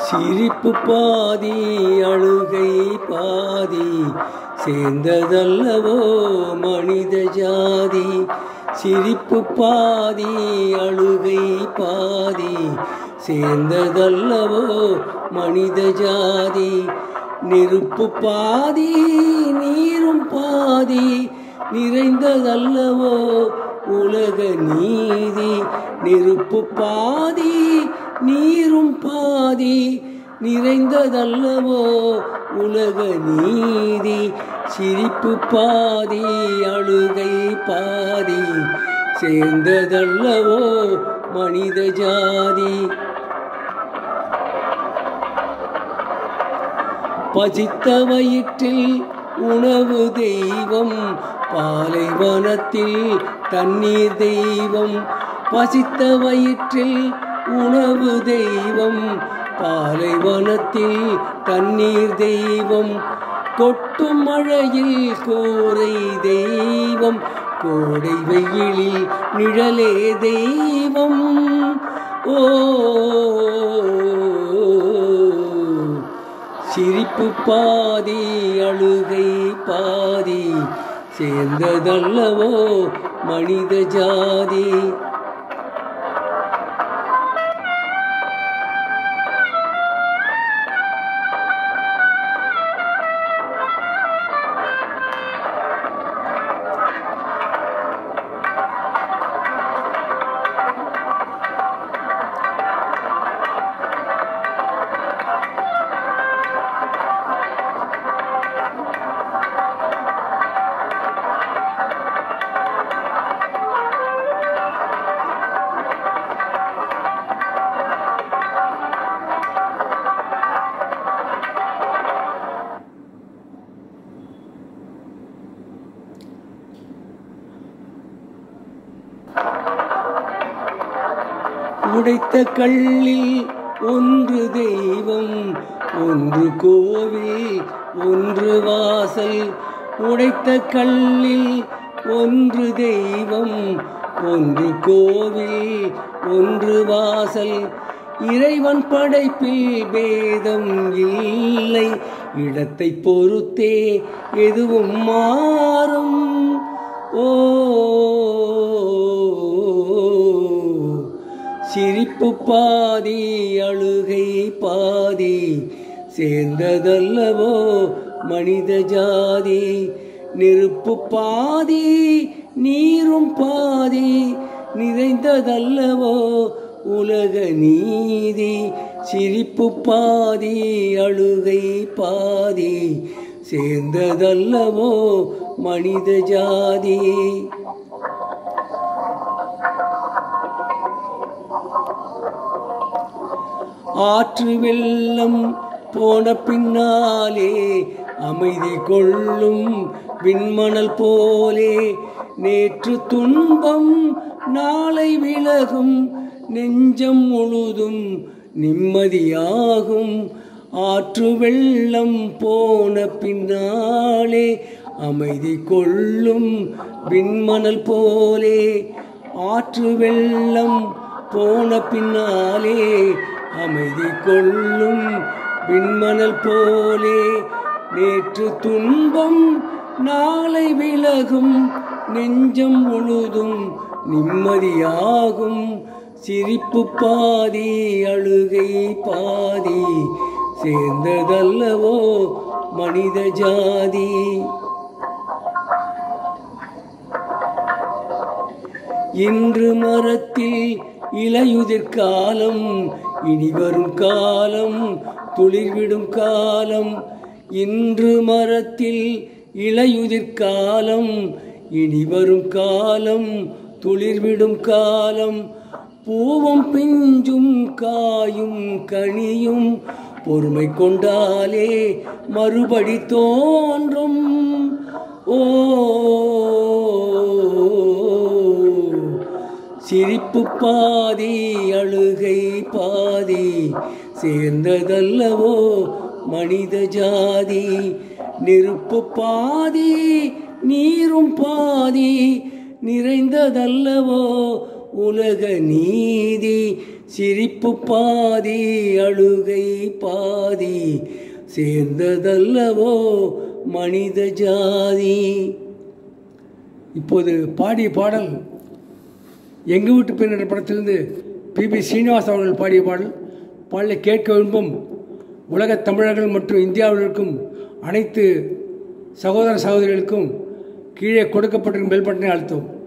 சிரிப்பு பாதி அழுகை பாதி சேர்ந்ததல்லவோ மனித ஜாதி சிரிப்பு பாதி அழுகை பாதி சேர்ந்ததல்லவோ மனித ஜாதி நெருப்பு பாதி நீரும் பாதி நிறைந்ததல்லவோ உலக நீதி நெருப்பு பாதி நீரும் பாதி நிறைந்ததல்லவோ உலக நீதி சிரிப்பு பாதி அழுகை பாதி சேர்ந்ததல்லவோ மனித ஜாதி பசித்த வயிற்றில் உணவு தெய்வம் பாலைவனத்தில் தண்ணீர் தெய்வம் பசித்த வயிற்றில் உணவு தெய்வம் பாலைவனத்தில் தண்ணீர் தெய்வம் கொட்டும் மழையில் கோரை தெய்வம் கோடை வெயிலில் நிழலே தெய்வம் ஓ சிரிப்பு பாதி அழுகை பாதி சேர்ந்ததல்லவோ மனித ஜாதி உடைத்த கல்லில் ஒன்று தெய்வம் ஒன்று கோவில் ஒன்று வாசல் உடைத்த கல்லில் ஒன்று தெய்வம் ஒன்று கோவில் ஒன்று வாசல் இறைவன் படைப்பில் பேதம் இல்லை இடத்தை பொறுத்தே எதுவும் மாறும் ஓ சிரிப்பு பாதி அழுகை பாதி சேர்ந்ததல்லவோ மனித ஜாதி நெருப்பு பாதி நீரும் பாதி நிறைந்ததல்லவோ உலக நீதி சிரிப்பு பாதி அழுகை பாதி சேர்ந்ததல்லவோ மனித ஜாதி ஆற்று வெள்ளம் போன பின்னாலே அமைதி கொள்ளும் விண்மணல் போலே நேற்று துன்பம் நாளை விலகும் நெஞ்சம் முழுதும் நிம்மதியாகும் ஆற்று வெள்ளம் போன பின்னாலே அமைதி கொள்ளும் விண்மணல் போலே ஆற்று வெள்ளம் போன பின்னாலே அமைதி கொள்ளும் விண்மணல் போலே நேற்று துன்பம் நாளை விலகும் நெஞ்சம் முழுதும் நிம்மதியாகும் சிரிப்பு பாதி அழுகை பாதி சேர்ந்ததல்லவோ மனித ஜாதி இன்று மரத்தில் இலையுதிர் காலம் இனி வரும் காலம் துளிர்விடும் காலம் இன்று மரத்தில் இலையுதிர் காலம் இனி வரும் காலம் துளிர்விடும் காலம் பூவும் பிஞ்சும் காயும் கனியும் பொறுமை கொண்டாலே மறுபடி தோன்றும் ஓ சிரிப்பு பாதி அழுகை பாதி சேர்ந்ததல்லவோ மனித ஜாதி நெருப்பு பாதி நீரும் பாதி நிறைந்ததல்லவோ உலக நீதி சிரிப்பு பாதி அழுகை பாதி சேர்ந்ததல்லவோ மனித ஜாதி இப்போது பாடிய பாடல் எங்கள் வீட்டு பெண் என்ற படத்திலிருந்து பிபி ஸ்ரீனிவாஸ் அவர்கள் பாடிய பாடல் பாடலை கேட்க விரும்பும் உலகத் தமிழர்கள் மற்றும் இந்தியாவில் இருக்கும் அனைத்து சகோதர சகோதரிகளுக்கும் கீழே கொடுக்கப்பட்டிருக்கும் பெல் பட்டனை அழுத்தவும்